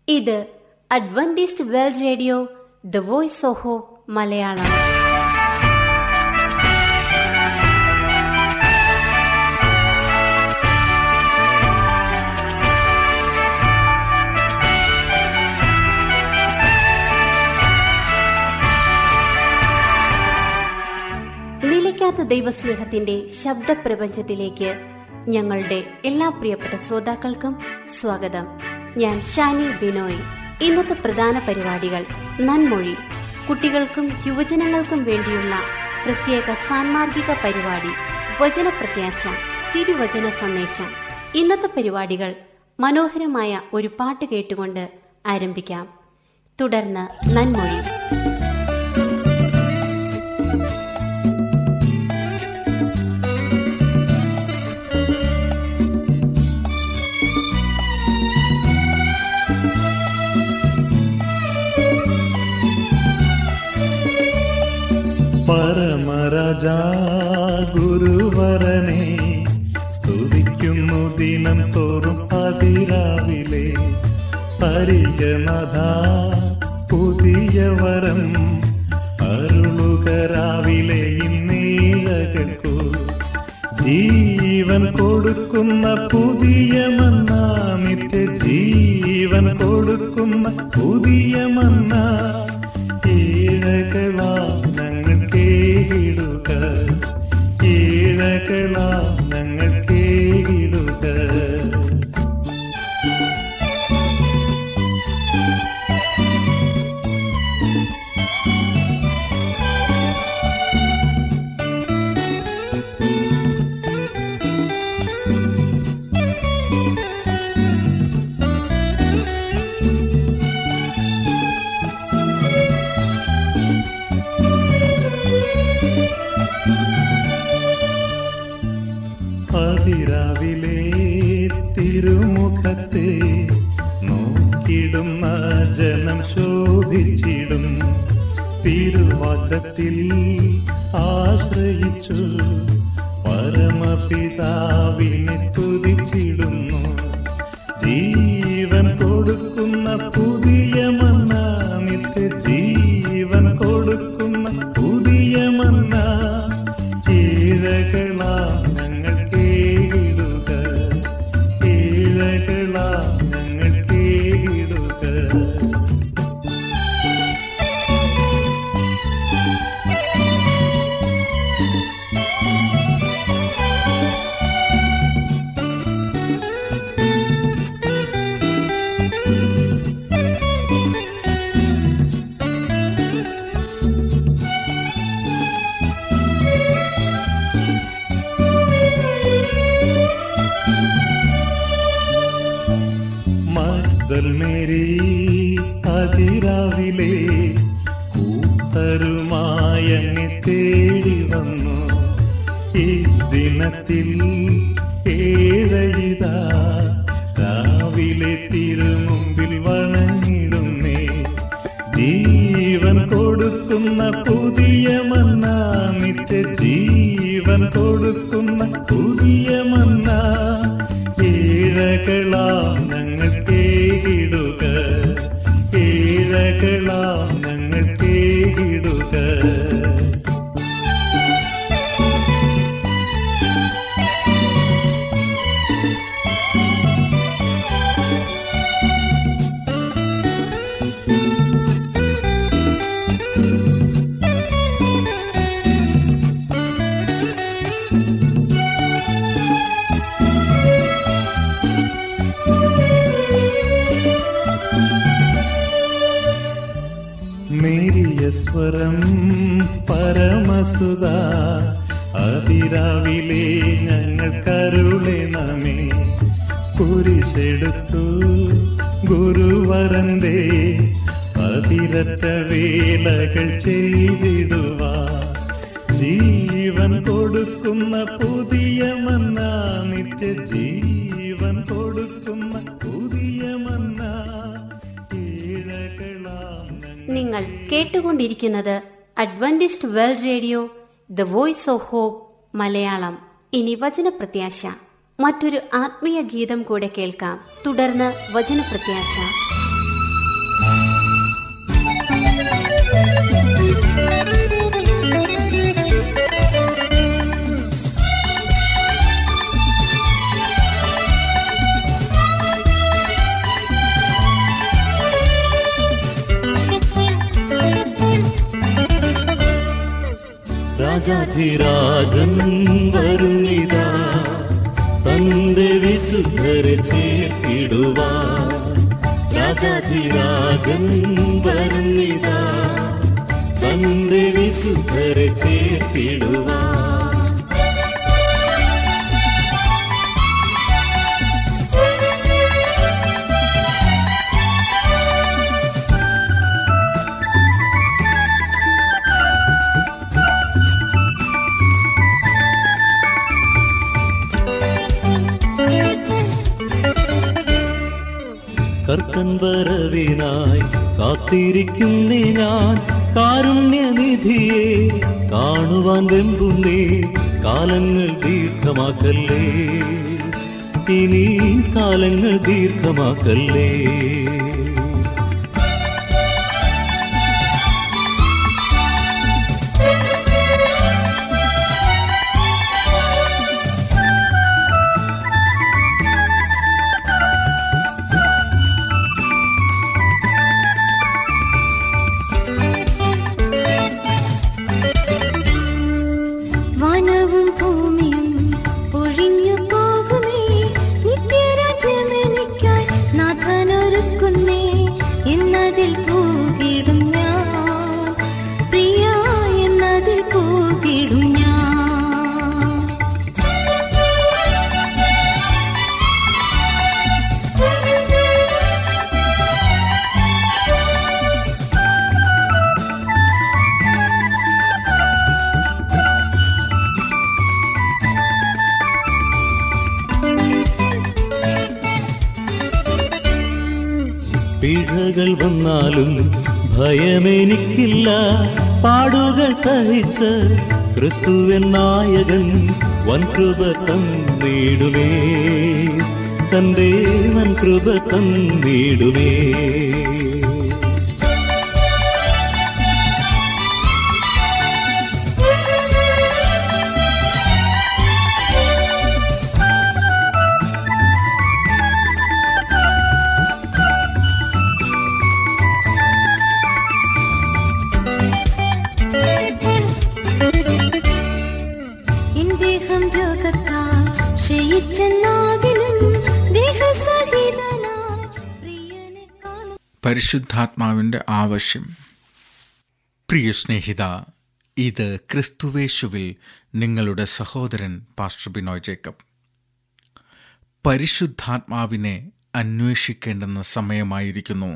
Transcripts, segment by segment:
ഇത് adventist world radio the voice of hope Malayalam നിലയ്ക്കാത്ത ദൈവസ്നേഹത്തിന്റെ ശബ്ദപ്രപഞ്ചത്തിലേക്ക് ഞങ്ങളുടെ എല്ലാ പ്രിയപ്പെട്ട ശ്രോതാക്കൾക്കും സ്വാഗതം ഞാൻ ഷാനി ബിനോയ് ഇന്നത്തെ പ്രധാന പരിപാടികൾ നന്മൊഴി കുട്ടികൾക്കും യുവജനങ്ങൾക്കും വേണ്ടിയുള്ള പ്രത്യേക സാൻമാർഗിക പരിപാടി വചനപ്രത്യാശ തിരുവചന സന്ദേശം ഇന്നത്തെ പരിപാടികൾ മനോഹരമായ ഒരു പാട്ട് കേട്ടുകൊണ്ട് ആരംഭിക്കാം തുടർന്ന് നന്മൊഴി പരമരാജാ ഗുരുവരനെ സ്തുതിക്കുന്നു ദിനം തോറും അതിരാവിലെ പരിഗണത പുതിയ വരം അരുളുകരാവിലെ ഇന്നീലകൾക്കു ജീവൻ കൊടുക്കുന്ന പുതിയ മന്ന നിത്യ ജീവൻ കൊടുക്കുന്ന പുതിയ മന്ന ഈഴകളാ ഞങ്ങൾ കേടുക ഈഴകളാ ഞങ്ങൾ കേടുക അതിരാവിലെ തിരുമുഖത്തെ നോക്കിടുന്ന ജനം ശോഭിച്ചിടും തിരുവാക്കത്തിൽ ആശ്രയിച്ചു പരമപിതാവിനെ സ്തുതിച്ചിടുന്നു ജീവൻ കൊടുക്കുന്ന പുതിയ മന്ന നിത്യ ജീവൻ കൊടുക്കുന്ന പുതിയ മന്ന ഈഴകളാ ഞങ്ങൾ കേടുക ഈഴകളാ ഞങ്ങൾ കേടുക മഗ്ദൽ മേരി അതിരാവിലെ കൂത്തരുമായങ്ങെ തേടി വന്നു ഈ ദിനത്തിൽ ഏഴയിതാ രാവിലെ തിരുമുമ്പിൽ വണങ്ങിടുന്നേ ജീവൻ കൊടുക്കുന്ന പുതിയ മന്ന നിത്യ ജീവൻ കൊടുക്കുന്ന പുതിയ മന്ന ഈഴകളാ ഞങ്ങൾ കേടുക ഈഴകളാ ഞങ്ങൾ കേടുക നേരിയ സ്വരം പരമസുത അതിരാവിലെ ഞങ്ങൾ കരുളണമേ കുരിശെടുത്തു ഗുരുവരന്റെ അതിരറ്റ വേലകൾ ചെയ്തിടുവാ ജീവൻ കൊടുക്കുന്ന പുതിയ മന്ന നിത്യ ജീവൻ കൊടുക്കുന്ന പുതിയ മന്ന ഈഴകളാം ഞങ്ങൾ നിങ്ങൾ കേട്ടുകൊണ്ടിരിക്കുന്നത് adventist world radio the voice of hope Malayalam ഇനി വചനപ്രത്യാശ മറ്റൊരു ആത്മീയ ഗീതം കൂടെ കേൾക്കാം തുടർന്ന് വചനപ്രത്യാശ രാജാധിരാജൻ വരുന്നിതാ തന്റെ വിശുദ്ധരെ ചേർത്തിടുവാൻ രാജാധിരാജൻ വരുന്നിതാ തന്റെ വിശുദ്ധരെ ചേർത്തിടുവാൻ കർക്കൻ വരവിനായി കാത്തിരിക്കുന്നേ ഞാൻ കാരുണ്യനിധിയെ കാണുവാൻ വെമ്പുന്നേ കാലങ്ങൾ ദീർഘമാക്കല്ലേ ഇനി കാലങ്ങൾ ദീർഘമാക്കല്ലേ വനവും ഭൂമിയും ഒഴിഞ്ഞു പോകുമേ നിത്യരാജ്യമെനിക്കായി നാഥനൊരുക്കുന്നേ എന്നതിൽ പൂകിടും ഞാൻ പ്രിയ എന്നതിൽ പൂകിടും ഞാൻ പിഴകൾ വന്നാലും ഭയമെനിക്കില്ല പാടുകൾ സഹിച്ച് ക്രിസ്തുവൻ നായകൻ വൻകൃപ തന്നിടുമേ തന്റെ വൻകൃപ തന്നിടുമേ എൻ ദേഹം രോഗത്താൽ ക്ഷയിച്ചെന്നാകിലും ദേഹസഹിതനായി പ്രിയനെ കാണും പരിശുദ്ധാത്മാവിൻ്റെ ആവശ്യം പ്രിയ സ്നേഹിത ഇത് ക്രിസ്തുവേശുവിൽ നിങ്ങളുടെ സഹോദരൻ പാസ്റ്റർ ബിനോയ് ജേക്കബ് പരിശുദ്ധാത്മാവിനെ അന്വേഷിക്കേണ്ടുന്ന സമയമായിരിക്കുന്നു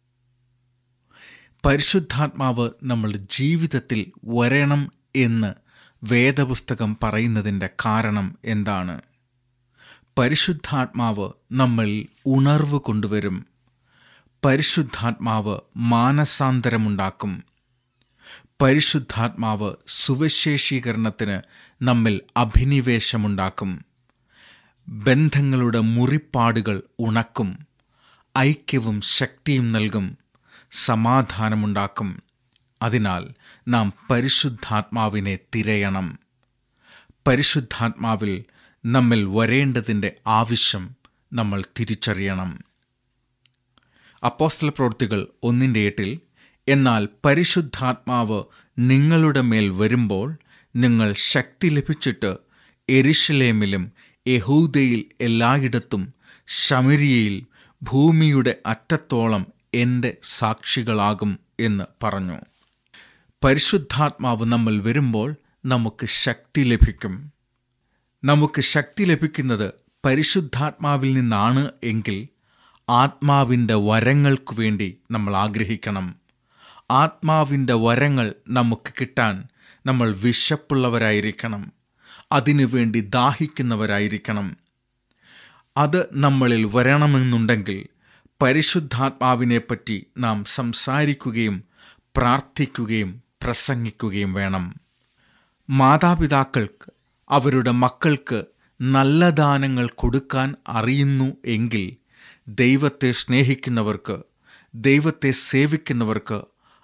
പരിശുദ്ധാത്മാവ് നമ്മളുടെ ജീവിതത്തിൽ വരണം എന്ന് വേദപുസ്തകം പറയുന്നതിൻ്റെ കാരണം എന്താണ് പരിശുദ്ധാത്മാവ് നമ്മളിൽ ഉണർവ് കൊണ്ടുവരും പരിശുദ്ധാത്മാവ് മാനസാന്തരമുണ്ടാക്കും പരിശുദ്ധാത്മാവ് സുവിശേഷീകരണത്തിന് നമ്മിൽ അഭിനിവേശമുണ്ടാക്കും ബന്ധങ്ങളുടെ മുറിപ്പാടുകൾ ഉണക്കും ഐക്യവും ശക്തിയും നൽകും സമാധാനമുണ്ടാക്കും അതിനാൽ നാം പരിശുദ്ധാത്മാവിനെ തിരയണം പരിശുദ്ധാത്മാവിൽ നമ്മിൽ വരേണ്ടതിൻ്റെ ആവശ്യം നമ്മൾ തിരിച്ചറിയണം അപ്പോസ്തല പ്രവൃത്തികൾ ഒന്നിൻ്റെ എട്ടിൽ എന്നാൽ പരിശുദ്ധാത്മാവ് നിങ്ങളുടെ മേൽ വരുമ്പോൾ നിങ്ങൾ ശക്തി ലഭിച്ചിട്ട് എരിശലേമിലും യഹൂദയിൽ എല്ലായിടത്തും ശമരിയയിൽ ഭൂമിയുടെ അറ്റത്തോളം എൻ്റെ സാക്ഷികളാകും എന്ന് പറഞ്ഞു പരിശുദ്ധാത്മാവ് നമ്മൾ വരുമ്പോൾ നമുക്ക് ശക്തി ലഭിക്കും നമുക്ക് ശക്തി ലഭിക്കുന്നത് പരിശുദ്ധാത്മാവിൽ നിന്നാണ് എങ്കിൽ ആത്മാവിൻ്റെ വരങ്ങൾക്കു വേണ്ടി നമ്മൾ ആഗ്രഹിക്കണം ആത്മാവിൻ്റെ വരങ്ങൾ നമുക്ക് കിട്ടാൻ നമ്മൾ വിശപ്പുള്ളവരായിരിക്കണം അതിനുവേണ്ടി ദാഹിക്കുന്നവരായിരിക്കണം അത് നമ്മളിൽ വരണമെന്നുണ്ടെങ്കിൽ പരിശുദ്ധാത്മാവിനെപ്പറ്റി നാം സംസാരിക്കുകയും പ്രാർത്ഥിക്കുകയും പ്രസംഗിക്കുകയും വേണം മാതാപിതാക്കൾക്ക് അവരുടെ മക്കൾക്ക് നല്ല ദാനങ്ങൾ കൊടുക്കാൻ അറിയുന്നു എങ്കിൽ ദൈവത്തെ സ്നേഹിക്കുന്നവർക്ക് ദൈവത്തെ സേവിക്കുന്നവർക്ക്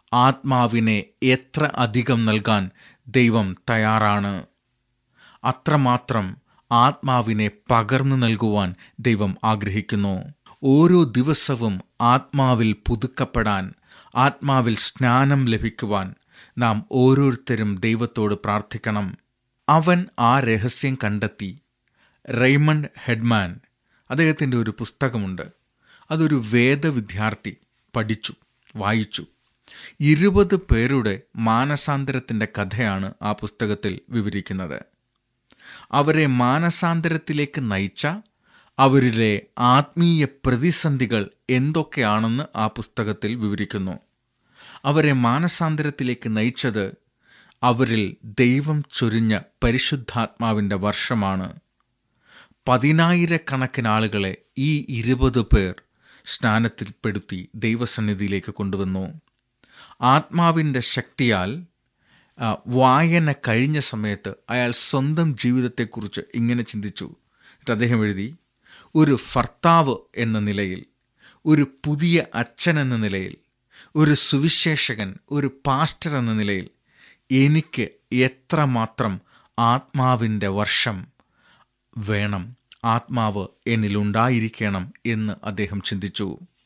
ആത്മാവിനെ എത്ര അധികം നൽകാൻ ദൈവം തയ്യാറാണ് അത്രമാത്രം ആത്മാവിനെ പകർന്നു നൽകുവാൻ ദൈവം ആഗ്രഹിക്കുന്നു ഓരോ ദിവസവും ആത്മാവിൽ പുതുക്കപ്പെടാൻ ആത്മാവിൽ സ്നാനം ലഭിക്കുവാൻ നാം ഓരോരുത്തരും ദൈവത്തോട് പ്രാർത്ഥിക്കണം അവൻ ആ രഹസ്യം കണ്ടെത്തി റെയ്മണ്ട് ഹെഡ്മാൻ അദ്ദേഹത്തിൻ്റെ ഒരു പുസ്തകമുണ്ട് അതൊരു വേദവിദ്യാർത്ഥി പഠിച്ചു വായിച്ചു ഇരുപത് പേരുടെ മാനസാന്തരത്തിൻ്റെ കഥയാണ് ആ പുസ്തകത്തിൽ വിവരിക്കുന്നത് അവരെ മാനസാന്തരത്തിലേക്ക് നയിച്ച അവരിലെ ആത്മീയ പ്രതിസന്ധികൾ എന്തൊക്കെയാണെന്ന് ആ പുസ്തകത്തിൽ വിവരിക്കുന്നു അവരെ മാനസാന്തരത്തിലേക്ക് നയിച്ചത് അവരിൽ ദൈവം ചൊരിഞ്ഞ പരിശുദ്ധാത്മാവിൻ്റെ വർഷമാണ് പതിനായിരക്കണക്കിന് ആളുകളെ ഈ ഇരുപത് പേർ സ്നാനത്തിൽപ്പെടുത്തി ദൈവസന്നിധിയിലേക്ക് കൊണ്ടുവന്നു ആത്മാവിൻ്റെ ശക്തിയാൽ ആ, വായന കഴിഞ്ഞ സമയത്ത് അയാൾ സ്വന്തം ജീവിതത്തെക്കുറിച്ച് ഇങ്ങനെ ചിന്തിച്ചു എന്നിട്ട് അദ്ദേഹം എഴുതി ഒരു ഭർത്താവ് എന്ന നിലയിൽ ഒരു പുതിയ അച്ഛൻ എന്ന നിലയിൽ ഒരു സുവിശേഷകൻ ഒരു പാസ്റ്റർ എന്ന നിലയിൽ എനിക്ക് എത്രമാത്രം ആത്മാവിൻ്റെ വർഷം വേണം ആത്മാവ് എന്നിലുണ്ടായിരിക്കണം എന്ന് അദ്ദേഹം ചിന്തിച്ചു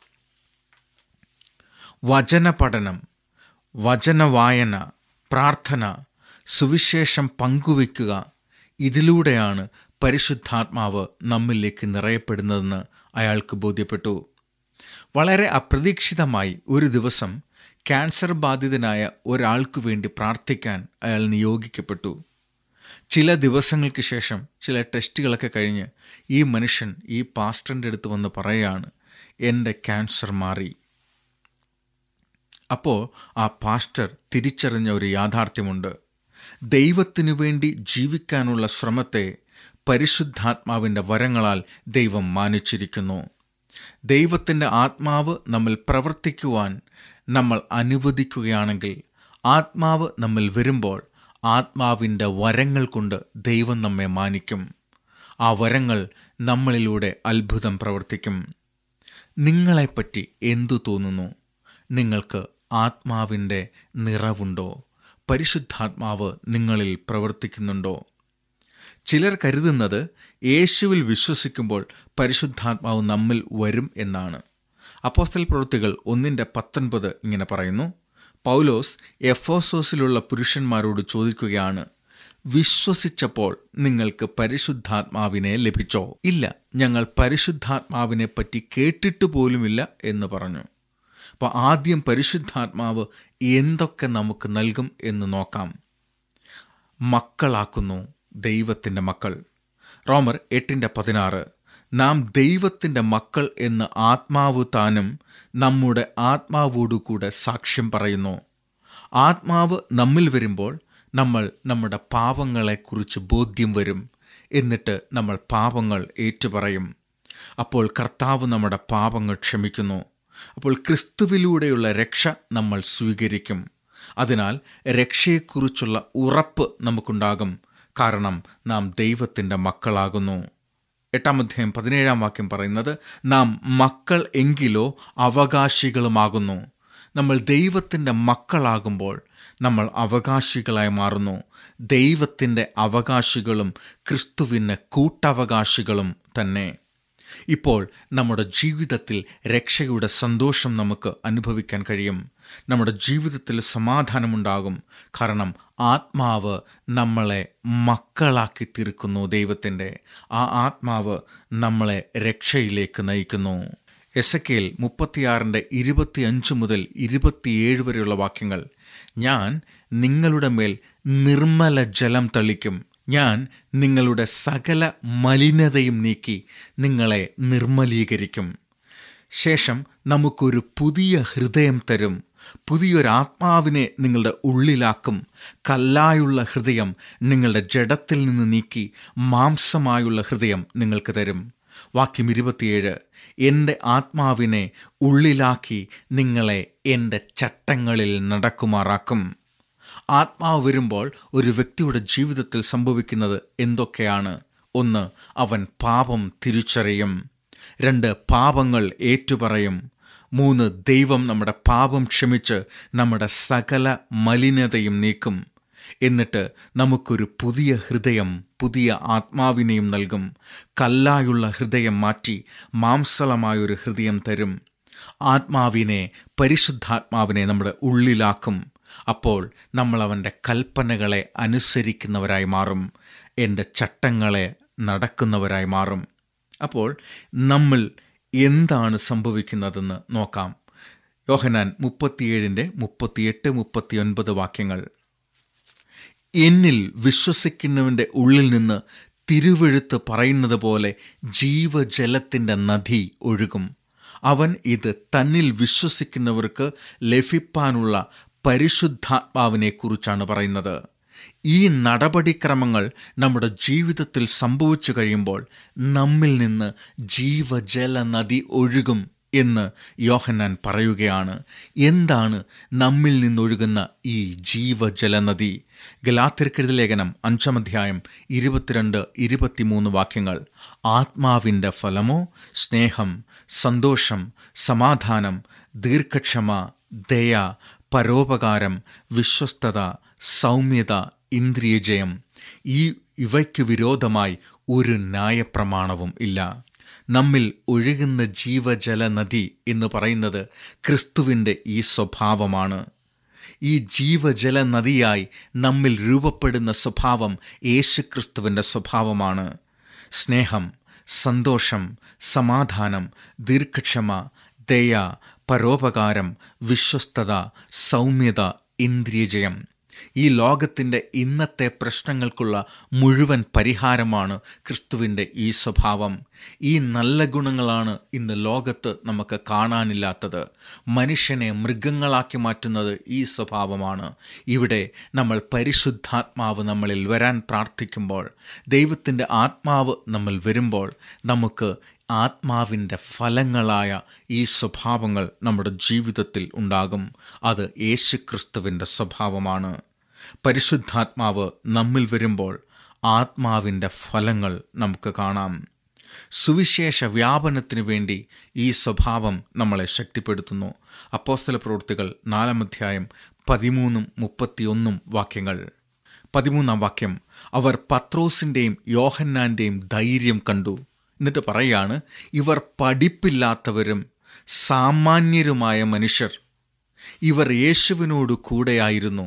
വചന പഠനം വചനവായന പ്രാർത്ഥന സുവിശേഷം പങ്കുവയ്ക്കുക ഇതിലൂടെയാണ് പരിശുദ്ധാത്മാവ് നമ്മിലേക്ക് നിറയപ്പെടുന്നതെന്ന് അയാൾക്ക് ബോധ്യപ്പെട്ടു വളരെ അപ്രതീക്ഷിതമായി ഒരു ദിവസം ക്യാൻസർ ബാധിതനായ ഒരാൾക്കു വേണ്ടി പ്രാർത്ഥിക്കാൻ അയാൾ നിയോഗിക്കപ്പെട്ടു ചില ദിവസങ്ങൾക്ക് ശേഷം ചില ടെസ്റ്റുകളൊക്കെ കഴിഞ്ഞ് ഈ മനുഷ്യൻ ഈ പാസ്റ്ററിൻ്റെ അടുത്ത് വന്ന് പറയുകയാണ് എൻ്റെ ക്യാൻസർ മാറി അപ്പോൾ ആ പാസ്റ്റർ തിരിച്ചറിഞ്ഞ ഒരു യാഥാർത്ഥ്യമുണ്ട് ദൈവത്തിനു വേണ്ടി ജീവിക്കാനുള്ള ശ്രമത്തെ പരിശുദ്ധാത്മാവിൻ്റെ വരങ്ങളാൽ ദൈവം മാനിച്ചിരിക്കുന്നു ദൈവത്തിൻ്റെ ആത്മാവ് നമ്മിൽ പ്രവർത്തിക്കുവാൻ നമ്മൾ അനുവദിക്കുകയാണെങ്കിൽ ആത്മാവ് നമ്മിൽ വരുമ്പോൾ ആത്മാവിൻ്റെ വരങ്ങൾ കൊണ്ട് ദൈവം നമ്മെ മാനിക്കും ആ വരങ്ങൾ നമ്മളിലൂടെ അത്ഭുതം പ്രവർത്തിക്കും നിങ്ങളെപ്പറ്റി എന്തു തോന്നുന്നു നിങ്ങൾക്ക് ആത്മാവിൻ്റെ നിറവുണ്ടോ പരിശുദ്ധാത്മാവ് നിങ്ങളിൽ പ്രവർത്തിക്കുന്നുണ്ടോ ചിലർ കരുതുന്നത് യേശുവിൽ വിശ്വസിക്കുമ്പോൾ പരിശുദ്ധാത്മാവ് നമ്മിൽ വരും എന്നാണ് അപ്പോസ്തൽ പ്രവൃത്തികൾ ഒന്നിൻ്റെ പത്തൊൻപത് ഇങ്ങനെ പറയുന്നു പൗലോസ് എഫോസോസിലുള്ള പുരുഷന്മാരോട് ചോദിക്കുകയാണ് വിശ്വസിച്ചപ്പോൾ നിങ്ങൾക്ക് പരിശുദ്ധാത്മാവിനെ ലഭിച്ചോ ഇല്ല ഞങ്ങൾ പരിശുദ്ധാത്മാവിനെ പറ്റി കേട്ടിട്ട് പോലുമില്ല എന്ന് പറഞ്ഞു അപ്പോൾ ആദ്യം പരിശുദ്ധാത്മാവ് എന്തൊക്കെ നമുക്ക് നൽകും എന്ന് നോക്കാം മക്കളാക്കുന്നു ദൈവത്തിൻ്റെ മക്കൾ റോമർ എട്ടിൻ്റെ പതിനാറ് നാം ദൈവത്തിൻ്റെ മക്കൾ എന്ന് ആത്മാവ് താനും നമ്മുടെ ആത്മാവോടുകൂടെ സാക്ഷ്യം പറയുന്നു ആത്മാവ് നമ്മിൽ വരുമ്പോൾ നമ്മൾ നമ്മുടെ പാപങ്ങളെക്കുറിച്ച് ബോധ്യം വരും എന്നിട്ട് നമ്മൾ പാപങ്ങൾ ഏറ്റുപറയും അപ്പോൾ കർത്താവ് നമ്മുടെ പാപങ്ങൾ ക്ഷമിക്കുന്നു അപ്പോൾ ക്രിസ്തുവിലൂടെയുള്ള രക്ഷ നമ്മൾ സ്വീകരിക്കും അതിനാൽ രക്ഷയെക്കുറിച്ചുള്ള ഉറപ്പ് നമുക്കുണ്ടാകും കാരണം നാം ദൈവത്തിൻ്റെ മക്കളാകുന്നു എട്ടാം അധ്യായം പതിനേഴാം വാക്യം പറയുന്നത് നാം മക്കൾ എങ്കിലോ അവകാശികളുമാകുന്നു നമ്മൾ ദൈവത്തിൻ്റെ മക്കളാകുമ്പോൾ നമ്മൾ അവകാശികളായി മാറുന്നു ദൈവത്തിൻ്റെ അവകാശികളും ക്രിസ്തുവിന് കൂട്ടവകാശികളും തന്നെ ഇപ്പോൾ നമ്മുടെ ജീവിതത്തിൽ രക്ഷയുടെ സന്തോഷം നമുക്ക് അനുഭവിക്കാൻ കഴിയും നമ്മുടെ ജീവിതത്തിൽ സമാധാനമുണ്ടാകും കാരണം ആത്മാവ് നമ്മളെ മക്കളാക്കി തീർക്കുന്നു ദൈവത്തിൻ്റെ ആ ആത്മാവ് നമ്മളെ രക്ഷയിലേക്ക് നയിക്കുന്നു എസ് എ കെയിൽ മുപ്പത്തിയാറിൻ്റെ ഇരുപത്തിയഞ്ച് മുതൽ ഇരുപത്തിയേഴ് വരെയുള്ള വാക്യങ്ങൾ ഞാൻ നിങ്ങളുടെ മേൽ നിർമ്മല ജലം തളിക്കും ഞാൻ നിങ്ങളുടെ സകല മലിനതയും നീക്കി നിങ്ങളെ നിർമ്മലീകരിക്കും ശേഷം നമുക്കൊരു പുതിയ ഹൃദയം തരും പുതിയൊരു ആത്മാവിനെ നിങ്ങളുടെ ഉള്ളിലാക്കും കല്ലായുള്ള ഹൃദയം നിങ്ങളുടെ ജഡത്തിൽ നിന്ന് നീക്കി മാംസമായുള്ള ഹൃദയം നിങ്ങൾക്ക് തരും വാക്യം ഇരുപത്തിയേഴ് എൻ്റെ ആത്മാവിനെ ഉള്ളിലാക്കി നിങ്ങളെ എൻ്റെ ചട്ടങ്ങളിൽ നടക്കുമാറാക്കും ആത്മാവ് വരുമ്പോൾ ഒരു വ്യക്തിയുടെ ജീവിതത്തിൽ സംഭവിക്കുന്നത് എന്തൊക്കെയാണ് ഒന്ന് അവൻ പാപം തിരിച്ചറിയും രണ്ട് പാപങ്ങൾ ഏറ്റുപറയും മൂന്ന് ദൈവം നമ്മുടെ പാപം ക്ഷമിച്ച് നമ്മുടെ സകല മലിനതയും നീക്കും എന്നിട്ട് നമുക്കൊരു പുതിയ ഹൃദയം പുതിയ ആത്മാവിനെയും നൽകും കല്ലായുള്ള ഹൃദയം മാറ്റി മാംസളമായൊരു ഹൃദയം തരും ആത്മാവിനെ പരിശുദ്ധാത്മാവിനെ നമ്മുടെ ഉള്ളിലാക്കും അപ്പോൾ നമ്മൾ അവൻ്റെ കൽപ്പനകളെ അനുസരിക്കുന്നവരായി മാറും എൻ്റെ ചട്ടങ്ങളെ നടക്കുന്നവരായി മാറും അപ്പോൾ നമ്മൾ എന്താണ് സംഭവിക്കുന്നതെന്ന് നോക്കാം യോഹനാൻ മുപ്പത്തിയേഴിൻ്റെ മുപ്പത്തിയെട്ട് മുപ്പത്തിയൊൻപത് വാക്യങ്ങൾ എന്നിൽ വിശ്വസിക്കുന്നവൻ്റെ ഉള്ളിൽ നിന്ന് തിരുവെഴുത്ത് പറയുന്നത് പോലെ ജീവജലത്തിൻ്റെ നദി ഒഴുകും അവൻ ഇത് തന്നിൽ വിശ്വസിക്കുന്നവർക്ക് ലഭിപ്പാനുള്ള പരിശുദ്ധാത്മാവിനെക്കുറിച്ചാണ് പറയുന്നത് ഈ നടപടിക്രമങ്ങൾ നമ്മുടെ ജീവിതത്തിൽ സംഭവിച്ചു കഴിയുമ്പോൾ നമ്മിൽ നിന്ന് ജീവജല നദി ഒഴുകും എന്ന് യോഹന്നാൻ പറയുകയാണ് എന്താണ് നമ്മിൽ നിന്നൊഴുകുന്ന ഈ ജീവജല നദി ഗലാത്തിർക്കെഴുതി ലേഖനം അഞ്ചാം അധ്യായം ഇരുപത്തിരണ്ട് ഇരുപത്തിമൂന്ന് വാക്യങ്ങൾ ആത്മാവിൻ്റെ ഫലമോ സ്നേഹം സന്തോഷം സമാധാനം ദീർഘക്ഷമ ദയ പരോപകാരം വിശ്വസ്തത സൗമ്യത ഇന്ദ്രിയജയം ഈ ഇവയ്ക്ക് വിരോധമായി ഒരു ന്യായപ്രമാണവും ഇല്ല നമ്മിൽ ഒഴുകുന്ന ജീവജല നദി എന്ന് പറയുന്നത് ക്രിസ്തുവിൻ്റെ ഈ സ്വഭാവമാണ് ഈ ജീവജല നദിയായി നമ്മിൽ രൂപപ്പെടുന്ന സ്വഭാവം യേശുക്രിസ്തുവിൻ്റെ സ്വഭാവമാണ് സ്നേഹം സന്തോഷം സമാധാനം ദീർഘക്ഷമ ദയ പരോപകാരം വിശ്വസ്തത സൗമ്യത ഇന്ദ്രിയജയം ഈ ലോകത്തിൻ്റെ ഇന്നത്തെ പ്രശ്നങ്ങൾക്കുള്ള മുഴുവൻ പരിഹാരമാണ് ക്രിസ്തുവിൻ്റെ ഈ സ്വഭാവം ഈ നല്ല ഗുണങ്ങളാണ് ഇന്ന് ലോകത്ത് നമുക്ക് കാണാനില്ലാത്തത് മനുഷ്യനെ മൃഗങ്ങളാക്കി മാറ്റുന്നത് ഈ സ്വഭാവമാണ് ഇവിടെ നമ്മൾ പരിശുദ്ധാത്മാവ് നമ്മളിൽ വരാൻ പ്രാർത്ഥിക്കുമ്പോൾ ദൈവത്തിൻ്റെ ആത്മാവ് നമ്മൾ വരുമ്പോൾ നമുക്ക് ആത്മാവിൻ്റെ ഫലങ്ങളായ ഈ സ്വഭാവങ്ങൾ നമ്മുടെ ജീവിതത്തിൽ ഉണ്ടാകും അത് യേശുക്രിസ്തുവിൻ്റെ സ്വഭാവമാണ് പരിശുദ്ധാത്മാവ് നമ്മിൽ വരുമ്പോൾ ആത്മാവിൻ്റെ ഫലങ്ങൾ നമുക്ക് കാണാം സുവിശേഷ വ്യാപനത്തിനു വേണ്ടി ഈ സ്വഭാവം നമ്മളെ ശക്തിപ്പെടുത്തുന്നു അപ്പോസ്തല പ്രവൃത്തികൾ നാലാം അധ്യായം പതിമൂന്നും മുപ്പത്തിയൊന്നും വാക്യങ്ങൾ പതിമൂന്നാം വാക്യം അവർ പത്രോസിൻ്റെയും യോഹന്നാൻ്റെയും ധൈര്യം കണ്ടു എന്നിട്ട് പറയാണ് ഇവർ പഠിപ്പില്ലാത്തവരും സാമാന്യരുമായ മനുഷ്യർ ഇവർ യേശുവിനോട് കൂടെയായിരുന്നു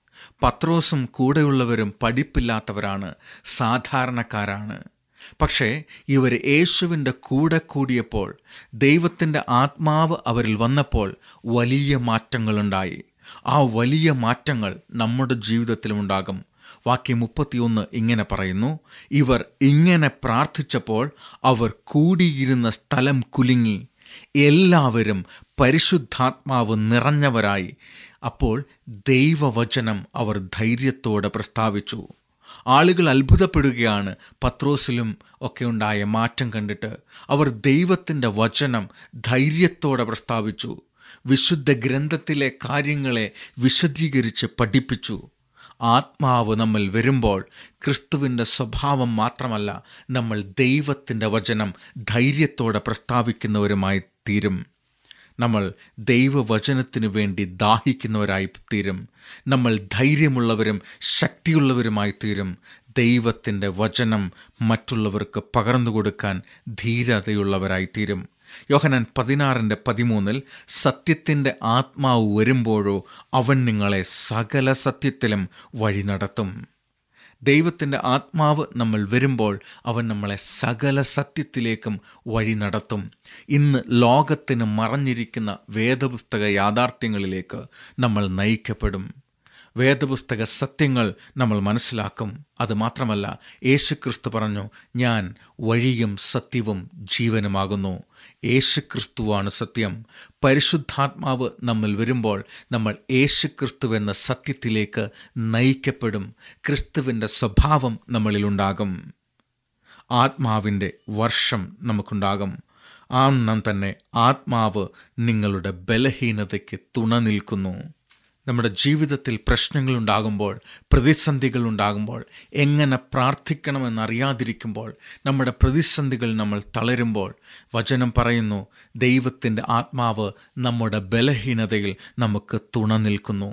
പത്രോസും കൂടെയുള്ളവരും പഠിപ്പില്ലാത്തവരാണ് സാധാരണക്കാരാണ് പക്ഷേ ഇവർ യേശുവിൻ്റെ കൂടെ കൂടിയപ്പോൾ ദൈവത്തിൻ്റെ ആത്മാവ് അവരിൽ വന്നപ്പോൾ വലിയ മാറ്റങ്ങളുണ്ടായി ആ വലിയ മാറ്റങ്ങൾ നമ്മുടെ ജീവിതത്തിലുമുണ്ടാകും വാക്യം മുപ്പത്തിയൊന്ന് ഇങ്ങനെ പറയുന്നു ഇവർ ഇങ്ങനെ പ്രാർത്ഥിച്ചപ്പോൾ അവർ കൂടിയിരുന്ന സ്ഥലം കുലുങ്ങി എല്ലാവരും പരിശുദ്ധാത്മാവ് നിറഞ്ഞവരായി അപ്പോൾ ദൈവവചനം അവർ ധൈര്യത്തോടെ പ്രസ്താവിച്ചു ആളുകൾ അത്ഭുതപ്പെടുകയാണ് പത്രോസിലും ഒക്കെ ഉണ്ടായ മാറ്റം കണ്ടിട്ട് അവർ ദൈവത്തിൻ്റെ വചനം ധൈര്യത്തോടെ പ്രസ്താവിച്ചു വിശുദ്ധ ഗ്രന്ഥത്തിലെ കാര്യങ്ങളെ വിശദീകരിച്ച് പഠിപ്പിച്ചു ആത്മാവ് നമ്മൾ വരുമ്പോൾ ക്രിസ്തുവിൻ്റെ സ്വഭാവം മാത്രമല്ല നമ്മൾ ദൈവത്തിൻ്റെ വചനം ധൈര്യത്തോടെ പ്രസ്താവിക്കുന്നവരുമായി തീരും നമ്മൾ ദൈവവചനത്തിനു വേണ്ടി ദാഹിക്കുന്നവരായി തീരും നമ്മൾ ധൈര്യമുള്ളവരും ശക്തിയുള്ളവരുമായി തീരും ദൈവത്തിൻ്റെ വചനം മറ്റുള്ളവർക്ക് പകർന്നു കൊടുക്കാൻ ധീരതയുള്ളവരായി തീരും യോഹനാൻ പതിനാറിൻ്റെ പതിമൂന്നിൽ സത്യത്തിൻ്റെ ആത്മാവ് വരുമ്പോഴോ അവൻ നിങ്ങളെ സകല സത്യത്തിലും വഴി നടത്തും ദൈവത്തിൻ്റെ ആത്മാവ് നമ്മൾ വരുമ്പോൾ അവൻ നമ്മളെ സകല സത്യത്തിലേക്കും വഴി നടത്തും ഇന്ന് ലോകത്തിന് മറഞ്ഞിരിക്കുന്ന വേദപുസ്തക യാഥാർത്ഥ്യങ്ങളിലേക്ക് നമ്മൾ നയിക്കപ്പെടും വേദപുസ്തക സത്യങ്ങൾ നമ്മൾ മനസ്സിലാക്കും അതുമാത്രമല്ല യേശുക്രിസ്തു പറഞ്ഞു ഞാൻ വഴിയും സത്യവും ജീവനുമാകുന്നു യേശുക്രിസ്തുവാണ് സത്യം പരിശുദ്ധാത്മാവ് നമ്മൾ വരുമ്പോൾ നമ്മൾ യേശുക്രിസ്തു എന്ന സത്യത്തിലേക്ക് നയിക്കപ്പെടും ക്രിസ്തുവിൻ്റെ സ്വഭാവം നമ്മളിലുണ്ടാകും ആത്മാവിൻ്റെ വർഷം നമുക്കുണ്ടാകും ആണ്ണം തന്നെ ആത്മാവ് നിങ്ങളുടെ ബലഹീനതയ്ക്ക് തുണ നിൽക്കുന്നു നമ്മുടെ ജീവിതത്തിൽ പ്രശ്നങ്ങൾ ഉണ്ടാകുമ്പോൾ പ്രതിസന്ധികൾ ഉണ്ടാകുമ്പോൾ എങ്ങനെ പ്രാർത്ഥിക്കണമെന്നറിയാതിരിക്കുമ്പോൾ നമ്മുടെ പ്രതിസന്ധികൾ നമ്മൾ തളരുമ്പോൾ വചനം പറയുന്നു ദൈവത്തിൻ്റെ ആത്മാവ് നമ്മുടെ ബലഹീനതയിൽ നമുക്ക് തുണ നിൽക്കുന്നു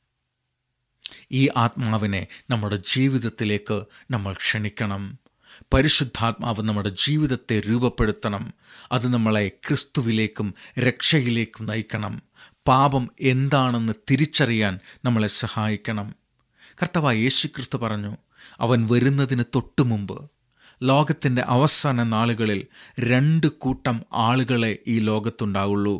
ഈ ആത്മാവിനെ നമ്മുടെ ജീവിതത്തിലേക്ക് നമ്മൾ ക്ഷണിക്കണം പരിശുദ്ധാത്മാവ് നമ്മുടെ ജീവിതത്തെ രൂപപ്പെടുത്തണം അത് നമ്മളെ ക്രിസ്തുവിലേക്കും രക്ഷയിലേക്കും നയിക്കണം പാപം എന്താണെന്ന് തിരിച്ചറിയാൻ നമ്മളെ സഹായിക്കണം കർത്താവായ യേശു ക്രിസ്തു പറഞ്ഞു അവൻ വരുന്നതിന് തൊട്ടു മുമ്പ് ലോകത്തിൻ്റെ അവസാന നാളുകളിൽ രണ്ട് കൂട്ടം ആളുകളെ ഈ ലോകത്തുണ്ടാവുള്ളൂ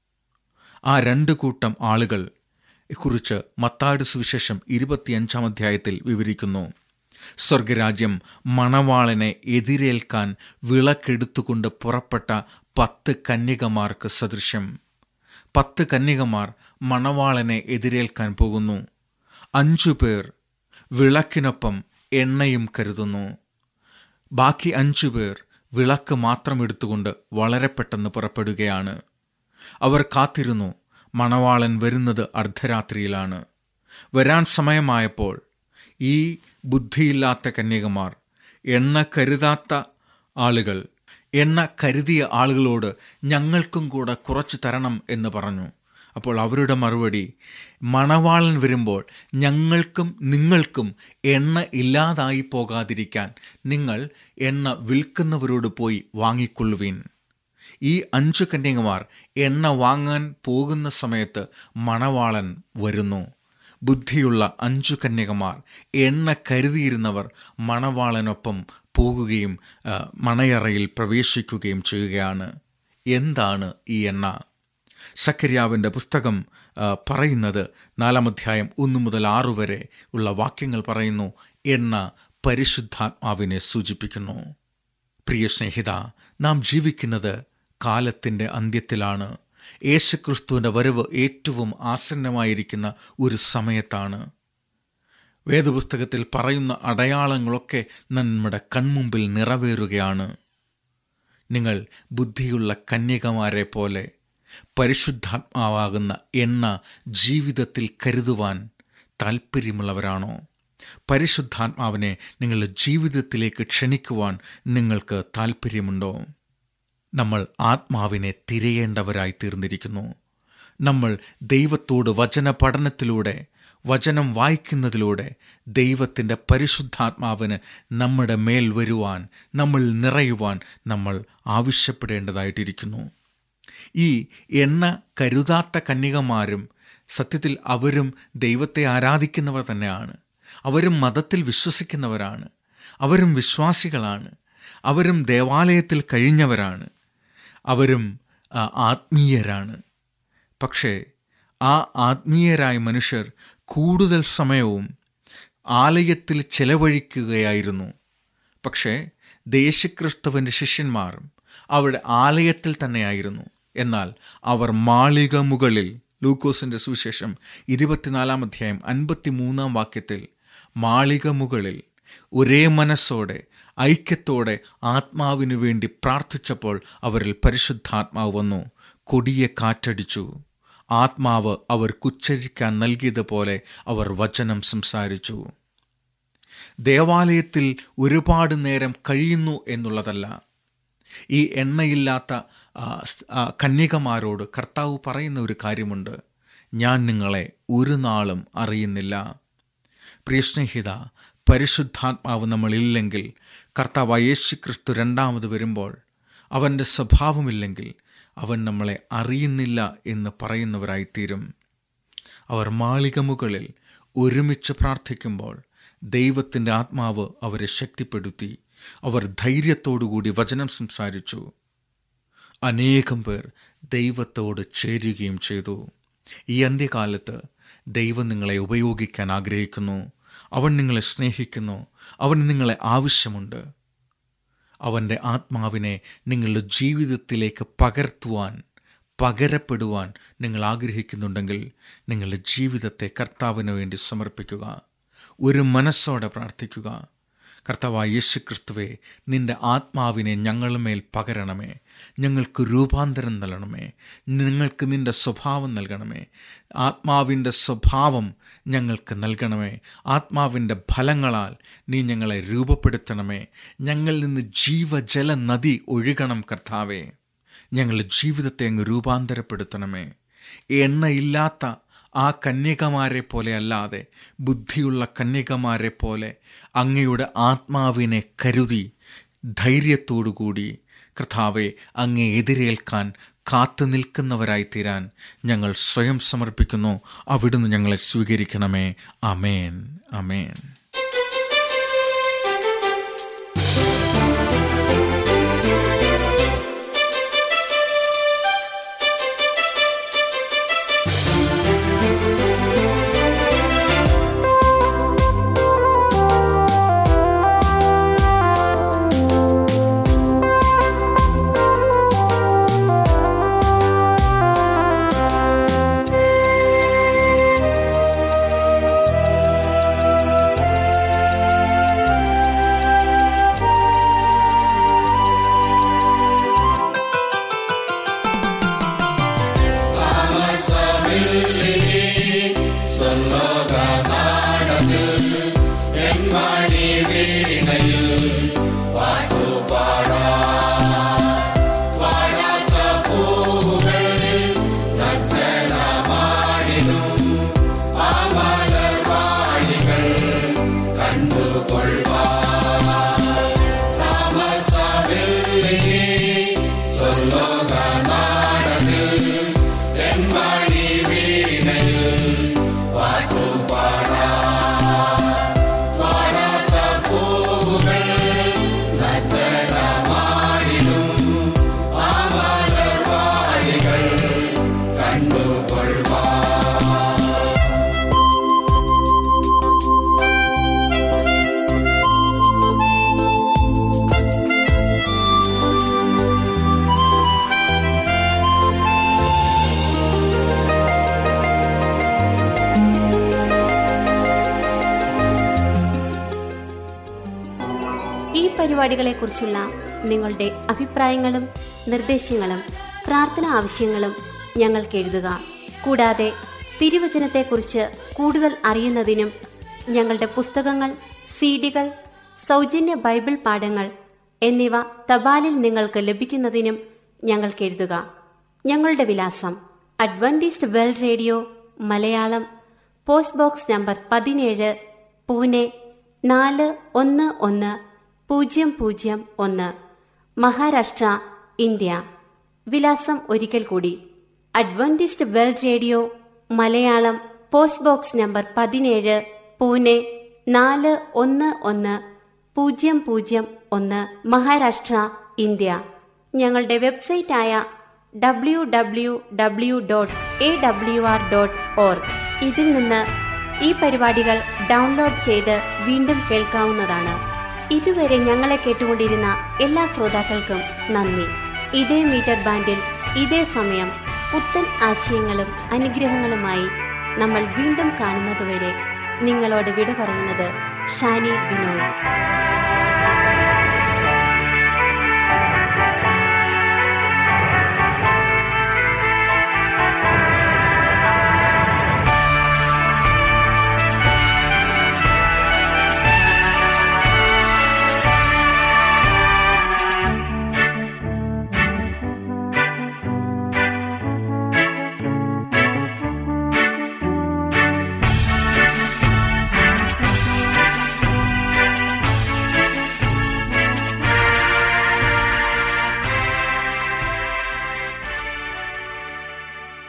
ആ രണ്ട് കൂട്ടം ആളുകൾ കുറിച്ച് മത്താട് സുവിശേഷം ഇരുപത്തിയഞ്ചാം അധ്യായത്തിൽ വിവരിക്കുന്നു സ്വർഗരാജ്യം മണവാളനെ എതിരേൽക്കാൻ വിളക്കെടുത്തുകൊണ്ട് പുറപ്പെട്ട പത്ത് കന്യകമാർക്ക് സദൃശ്യം പത്ത് കന്യകമാർ മണവാളനെ എതിരേൽക്കാൻ പോകുന്നു അഞ്ചു പേർ വിളക്കിനൊപ്പം എണ്ണയും കരുതുന്നു ബാക്കി അഞ്ചു പേർ വിളക്ക് മാത്രം എടുത്തുകൊണ്ട് വളരെ പെട്ടെന്ന് പുറപ്പെടുകയാണ് അവർ കാത്തിരുന്നു മണവാളൻ വരുന്നത് അർദ്ധരാത്രിയിലാണ് വരാൻ സമയമായപ്പോൾ ഈ ബുദ്ധിയില്ലാത്ത കന്യകമാർ എണ്ണ കരുതാത്ത ആളുകൾ എണ്ണ കരുതിയ ആളുകളോട് ഞങ്ങൾക്കും കൂടെ കുറച്ച് തരണം എന്ന് പറഞ്ഞു അപ്പോൾ അവരുടെ മറുപടി മണവാളൻ വരുമ്പോൾ ഞങ്ങൾക്കും നിങ്ങൾക്കും എണ്ണ ഇല്ലാതായി പോകാതിരിക്കാൻ നിങ്ങൾ എണ്ണ വിൽക്കുന്നവരോട് പോയി വാങ്ങിക്കൊള്ളുവീൻ ഈ അഞ്ചു കന്യകമാർ എണ്ണ വാങ്ങാൻ പോകുന്ന സമയത്ത് മണവാളൻ വരുന്നു ബുദ്ധിയുള്ള അഞ്ചു കന്യകമാർ എണ്ണ കരുതിയിരുന്നവർ മണവാളനൊപ്പം പോകുകയും ആ, മണയറയിൽ പ്രവേശിക്കുകയും ചെയ്യുകയാണ് എന്താണ് ഈ എണ്ണ സക്കരിയാവിൻ്റെ പുസ്തകം ആ, പറയുന്നത് നാലാം അധ്യായം ഒന്ന് മുതൽ ആറ് വരെ ഉള്ള വാക്യങ്ങൾ പറയുന്നു എണ്ണ പരിശുദ്ധാത്മാവിനെ സൂചിപ്പിക്കുന്നു പ്രിയ സ്നേഹിത നാം ജീവിക്കുന്നത് കാലത്തിൻ്റെ അന്ത്യത്തിലാണ് യേശുക്രിസ്തുവിൻ്റെ വരവ് ഏറ്റവും ആസന്നമായിരിക്കുന്ന ഒരു സമയത്താണ് വേദപുസ്തകത്തിൽ പറയുന്ന അടയാളങ്ങളൊക്കെ നമ്മുടെ കൺമുമ്പിൽ നിറവേറുകയാണ് നിങ്ങൾ ബുദ്ധിയുള്ള കന്യകമാരെ പോലെ പരിശുദ്ധാത്മാവാകുന്ന എണ്ണ ജീവിതത്തിൽ കരുതുവാൻ താല്പര്യമുള്ളവരാണോ പരിശുദ്ധാത്മാവിനെ നിങ്ങളുടെ ജീവിതത്തിലേക്ക് ക്ഷണിക്കുവാൻ നിങ്ങൾക്ക് താല്പര്യമുണ്ടോ നമ്മൾ ആത്മാവിനെ തിരയേണ്ടവരായി തീർന്നിരിക്കുന്നു നമ്മൾ ദൈവത്തോട് വചന പഠനത്തിലൂടെ വചനം വായിക്കുന്നതിലൂടെ ദൈവത്തിൻ്റെ പരിശുദ്ധാത്മാവിന് നമ്മുടെ മേൽ വരുവാൻ നമ്മൾ നിറയുവാൻ നമ്മൾ ആവശ്യപ്പെടേണ്ടതായിട്ടിരിക്കുന്നു ഈ എണ്ണ കരുതാത്ത കന്യകമാരും സത്യത്തിൽ അവരും ദൈവത്തെ ആരാധിക്കുന്നവർ തന്നെയാണ് അവരും മതത്തിൽ വിശ്വസിക്കുന്നവരാണ് അവരും വിശ്വാസികളാണ് അവരും ദേവാലയത്തിൽ കഴിഞ്ഞവരാണ് അവരും ആ, ആത്മീയരാണ് പക്ഷേ ആ ആത്മീയരായ മനുഷ്യർ കൂടുതൽ സമയവും ആലയത്തിൽ ചെലവഴിക്കുകയായിരുന്നു പക്ഷേ ദേശക്രിസ്തുവിൻ്റെ ശിഷ്യന്മാരും അവിടെ ആലയത്തിൽ തന്നെയായിരുന്നു എന്നാൽ അവർ മാളിക മുകളിൽ ലൂക്കോസിൻ്റെ സുവിശേഷം ഇരുപത്തിനാലാം അധ്യായം അൻപത്തിമൂന്നാം വാക്യത്തിൽ മാളിക മുകളിൽ ഒരേ മനസ്സോടെ ഐക്യത്തോടെ ആത്മാവിനു വേണ്ടി പ്രാർത്ഥിച്ചപ്പോൾ അവരിൽ പരിശുദ്ധാത്മാവ് വന്നു കൊടിയ കാറ്റടിച്ചു ആത്മാവ് അവർക്കുച്ചരിക്കാൻ നൽകിയതുപോലെ അവർ വചനം സംസാരിച്ചു ദേവാലയത്തിൽ ഒരുപാട് നേരം കഴിയുന്നു എന്നുള്ളതല്ല ഈ എണ്ണയില്ലാത്ത ആ, സ്- ആ, കന്യകമാരോട് കർത്താവ് പറയുന്ന ഒരു കാര്യമുണ്ട് ഞാൻ നിങ്ങളെ ഒരു നാളും അറിയുന്നില്ല പ്രിയസ്നേഹിത പരിശുദ്ധാത്മാവ് നമ്മളില്ലെങ്കിൽ കർത്താവ് യേശു ക്രിസ്തു രണ്ടാമത് വരുമ്പോൾ അവൻ്റെ സ്വഭാവമില്ലെങ്കിൽ അവൻ നമ്മളെ അറിയുന്നില്ല എന്ന് പറയുന്നവരായിത്തീരും അവർ മാളിക മുകളിൽ ഒരുമിച്ച് പ്രാർത്ഥിക്കുമ്പോൾ ദൈവത്തിൻ്റെ ആത്മാവ് അവരെ ശക്തിപ്പെടുത്തി അവർ ധൈര്യത്തോടുകൂടി വചനം സംസാരിച്ചു അനേകം പേർ ദൈവത്തോട് ചേരുകയും ചെയ്തു ഈ അന്ത്യകാലത്ത് ദൈവം നിങ്ങളെ ഉപയോഗിക്കാൻ ആഗ്രഹിക്കുന്നു അവൻ നിങ്ങളെ സ്നേഹിക്കുന്നു അവൻ നിങ്ങളെ ആവശ്യമുണ്ട് അവൻ്റെ ആത്മാവിനെ നിങ്ങളുടെ ജീവിതത്തിലേക്ക് പകർത്തുവാൻ പകരപ്പെടുവാൻ നിങ്ങൾ ആഗ്രഹിക്കുന്നുണ്ടെങ്കിൽ നിങ്ങളുടെ ജീവിതത്തെ കർത്താവിന് വേണ്ടി സമർപ്പിക്കുക ഒരു മനസ്സോടെ പ്രാർത്ഥിക്കുക കർത്താവായ യേശു ക്രിസ്തുവെ നിന്റെ ആത്മാവിനെ ഞങ്ങളുടെ മേൽ പകരണമേ ഞങ്ങൾക്ക് രൂപാന്തരം നൽകണമേ ഞങ്ങൾക്ക് നിൻ്റെ സ്വഭാവം നൽകണമേ ആത്മാവിൻ്റെ സ്വഭാവം ഞങ്ങൾക്ക് നൽകണമേ ആത്മാവിൻ്റെ ഫലങ്ങളാൽ നീ ഞങ്ങളെ രൂപപ്പെടുത്തണമേ ഞങ്ങളിൽ നിന്ന് ജീവജല നദി ഒഴുകണം കർത്താവേ ഞങ്ങളുടെ ജീവിതത്തെ അങ്ങ് രൂപാന്തരപ്പെടുത്തണമേ എണ്ണയില്ലാത്ത ആ കന്യകമാരെ പോലെ അല്ലാതെ ബുദ്ധിയുള്ള കന്യകമാരെ പോലെ അങ്ങയുടെ ആത്മാവിനെ കരുതി ധൈര്യത്തോടുകൂടി കർത്താവെ അങ്ങേ എതിരേൽക്കാൻ കാത്തു നിൽക്കുന്നവരായി തീരാൻ ഞങ്ങൾ സ്വയം സമർപ്പിക്കുന്നു അവിടുന്ന് ഞങ്ങളെ സ്വീകരിക്കണമേ അമേൻ അമേൻ ഈ പരിപാടികളെക്കുറിച്ചുള്ള നിങ്ങളുടെ അഭിപ്രായങ്ങളും നിർദ്ദേശങ്ങളും പ്രാർത്ഥന ആവശ്യങ്ങളും ഞങ്ങൾക്ക് എഴുതുക കൂടാതെ തിരുവചനത്തെക്കുറിച്ച് കൂടുതൽ അറിയുന്നതിനും ഞങ്ങളുടെ പുസ്തകങ്ങൾ സീഡികൾ സൗജന്യ ബൈബിൾ പാഠങ്ങൾ എന്നിവ തപാലിൽ നിങ്ങൾക്ക് ലഭിക്കുന്നതിനും ഞങ്ങൾക്ക് എഴുതുക ഞങ്ങളുടെ വിലാസം adventist world radio Malayalam post box number പതിനേഴ് പൂനെ നാല് ഒന്ന് ഒന്ന് പൂജ്യം പൂജ്യം ഒന്ന് മഹാരാഷ്ട്ര ഇന്ത്യ വിലാസം ഒരിക്കൽ കൂടി adventist world radio Malayalam post box number പതിനേഴ് പൂനെ നാല് ഒന്ന് ഒന്ന് പൂജ്യം പൂജ്യം ഒന്ന് മഹാരാഷ്ട്ര ഇന്ത്യ ഞങ്ങളുടെ വെബ്സൈറ്റായ W W W dot A W R dot org ഇതിൽ നിന്ന് ഈ പരിപാടികൾ ഡൗൺലോഡ് ചെയ്ത് വീണ്ടും കേൾക്കാവുന്നതാണ് ഇതുവരെ ഞങ്ങളെ കേട്ടുകൊണ്ടിരുന്ന എല്ലാ ശ്രോതാക്കൾക്കും നന്ദി ഇതേ മീറ്റർ ബാൻഡിൽ ഇതേ സമയം പുത്തൻ ആശയങ്ങളും അനുഗ്രഹങ്ങളുമായി നമ്മൾ വീണ്ടും കാണുന്നതുവരെ നിങ്ങളോട് വിട പറയുന്നത് ഷാനി ബിനോയ്